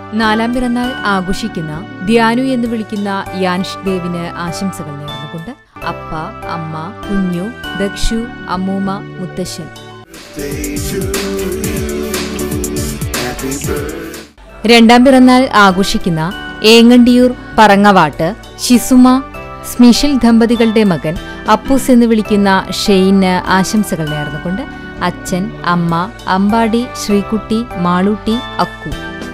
നാലാം പിറന്നാൾ ആഘോഷിക്കുന്ന ധ്യാനു എന്ന് വിളിക്കുന്ന യാൻഷ് ദേവിന് ആശംസകൾ നേർന്നുകൊണ്ട് അപ്പ അമ്മ കുഞ്ഞു ദക്ഷു അമ്മൂമ്മ മുത്തശ്ശൻ രണ്ടാം പിറന്നാൾ ആഘോഷിക്കുന്ന ഏങ്ങണ്ടിയൂർ പറങ്ങവാട്ട് ശിസുമ സ്മിഷിൽ ദമ്പതികളുടെ മകൻ അപ്പൂസ് എന്ന് വിളിക്കുന്ന ഷെയ്ന് ആശംസകൾ നേർന്നുകൊണ്ട് അച്ഛൻ അമ്മ അമ്പാടി ശ്രീകുട്ടി മാളൂട്ടി അക്കു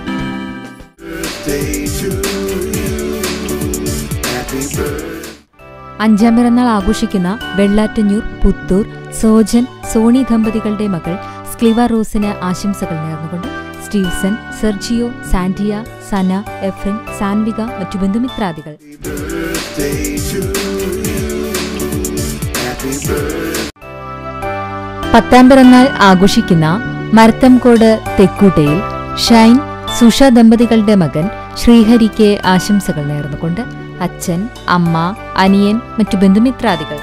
അഞ്ചാം പിറന്നാൾ ആഘോഷിക്കുന്ന വെള്ളാറ്റഞ്ഞൂർ പുത്തൂർ സോജൻ സോണി ദമ്പതികളുടെ മകൾ സ്ക്ലിവ റോസിന് ആശംസകൾ നേർന്നുകൊണ്ട് സ്റ്റീവ്സൺ സെർജിയോ സാന്റിയ സന എഫ്രിൻ സാൻവിക മറ്റു ബന്ധുമിത്രാദികൾ പത്താം പിറന്നാൾ ആഘോഷിക്കുന്ന മരത്തംകോട് തെക്കൂട്ടയിൽ ഷൈൻ സുഷ ദമ്പതികളുടെ മകൻ ശ്രീഹരിക്ക് ആശംസകൾ നേർന്നുകൊണ്ട് അച്ഛൻ അമ്മ അനിയൻ മറ്റു ബന്ധുമിത്രാദികൾ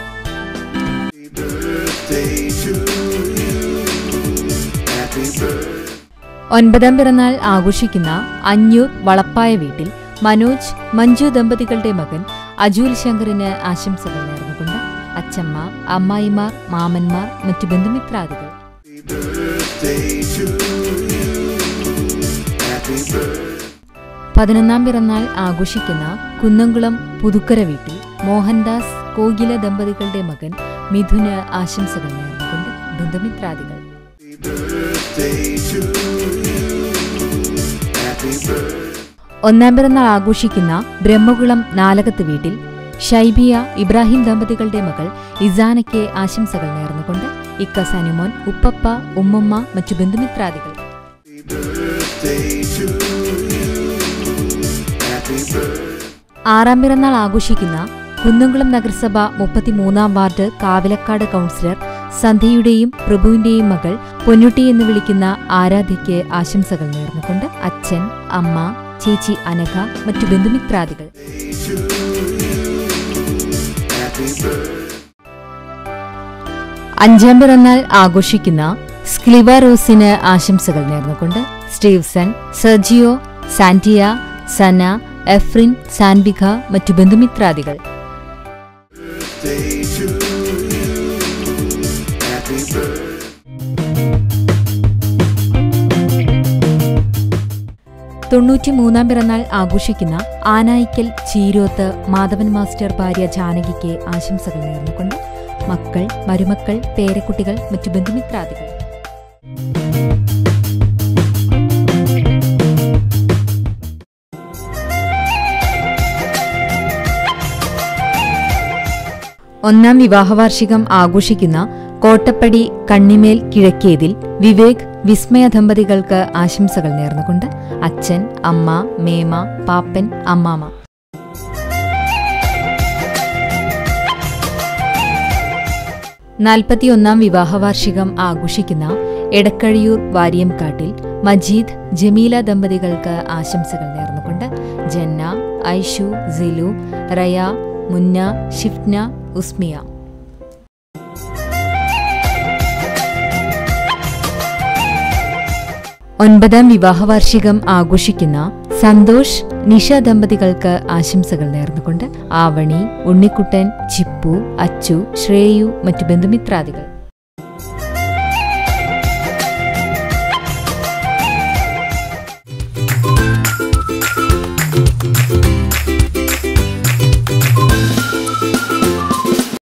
ഒൻപതാം പിറന്നാൾ ആഘോഷിക്കുന്ന അഞ്ഞൂർ വളപ്പായ വീട്ടിൽ മനോജ് മഞ്ജു ദമ്പതികളുടെ മകൻ അജൂൽ ശങ്കറിന് ആശംസകൾ നേർന്നുകൊണ്ട് അച്ചമ്മ അമ്മായിമാർ മാമന്മാർ മറ്റു ബന്ധുമിത്രാദികൾ പതിനൊന്നാം പിറന്നാൾ ആഘോഷിക്കുന്ന കുന്നംകുളം പുതുക്കര വീട്ടിൽ മോഹൻദാസ് കോകില ദമ്പതികളുടെ മകൻ മിഥുന് ആശംസകൾ നേർന്നുകൊണ്ട് ബന്ധുമിത്രാദികൾ ഒന്നാം പിറന്നാൾ ആഘോഷിക്കുന്ന ബ്രഹ്മകുളം നാലകത്ത് വീട്ടിൽ ഷൈബിയ ഇബ്രാഹിം ദമ്പതികളുടെ മകൾ ഇസാനയ്ക്ക് ആശംസകൾ നേർന്നുകൊണ്ട് ഇക്ക സനുമോൻ ഉപ്പപ്പ ഉമ്മമ്മ മറ്റു ബന്ധുമിത്രാദികൾ ആറാം പിറന്നാൾ ആഘോഷിക്കുന്ന കുന്നംകുളം നഗരസഭ മുപ്പത്തിമൂന്നാം വാർഡ് കാവിലക്കാട് കൗൺസിലർ സന്ധ്യയുടെയും പ്രഭുവിന്റെയും മകൾ പൊന്നുട്ടി എന്ന് വിളിക്കുന്ന ആരാധ്യയ്ക്ക് ആശംസകൾ നേർന്നുകൊണ്ട് അച്ഛൻ അമ്മ ചേച്ചി അനഘ മറ്റു ബന്ധുമിത്രാദികൾ അഞ്ചാം പിറന്നാൾ ആഘോഷിക്കുന്ന സ്ക്ലിവ റോസിന് ആശംസകൾ നേർന്നുകൊണ്ട് സ്റ്റീവ്സൺ സെർജിയോ സാന്റിയ സന എഫ്രിൻ സാൻബിക മറ്റു ബന്ധുമിത്രാദികൾ തൊണ്ണൂറ്റിമൂന്നാം പിറന്നാൾ ആഘോഷിക്കുന്ന ആനായിക്കൽ ചീരോത്ത് മാധവൻ മാസ്റ്റർ ഭാര്യ ജാനകിക്ക് ആശംസകൾ നേർന്നുകൊണ്ട് മക്കൾ മരുമക്കൾ പേരക്കുട്ടികൾ മറ്റു ബന്ധുമിത്രാദികൾ ഒന്നാം വിവാഹവാർഷികം ആഘോഷിക്കുന്ന കോട്ടപ്പടി കണ്ണിമേൽ കിഴക്കേതിൽ വിവേക് വിസ്മയ ദമ്പതികൾക്ക് ആശംസകൾ നേർന്നുകൊണ്ട് അച്ഛൻ അമ്മ മേമ പാപ്പൻ അമ്മാമ നാൽപ്പത്തിയൊന്നാം വിവാഹവാർഷികം ആഘോഷിക്കുന്ന എടക്കഴിയൂർ വാരിയംകാട്ടിൽ മജീദ് ജമീല ദമ്പതികൾക്ക് ആശംസകൾ നേർന്നുകൊണ്ട് ജന്ന ഐഷു സിലു റയ മുന്ന ഷിഫ്ന ഉസ്മിയ ഒൻപതാം വിവാഹവാർഷികം ആഘോഷിക്കുന്ന സന്തോഷ് നിഷ ദമ്പതികൾക്ക് ആശംസകൾ നേർന്നുകൊണ്ട് ആവണി ഉണ്ണിക്കുട്ടൻ ചിപ്പു അച്ചു ശ്രേയു മറ്റു ബന്ധുമിത്രാദികൾ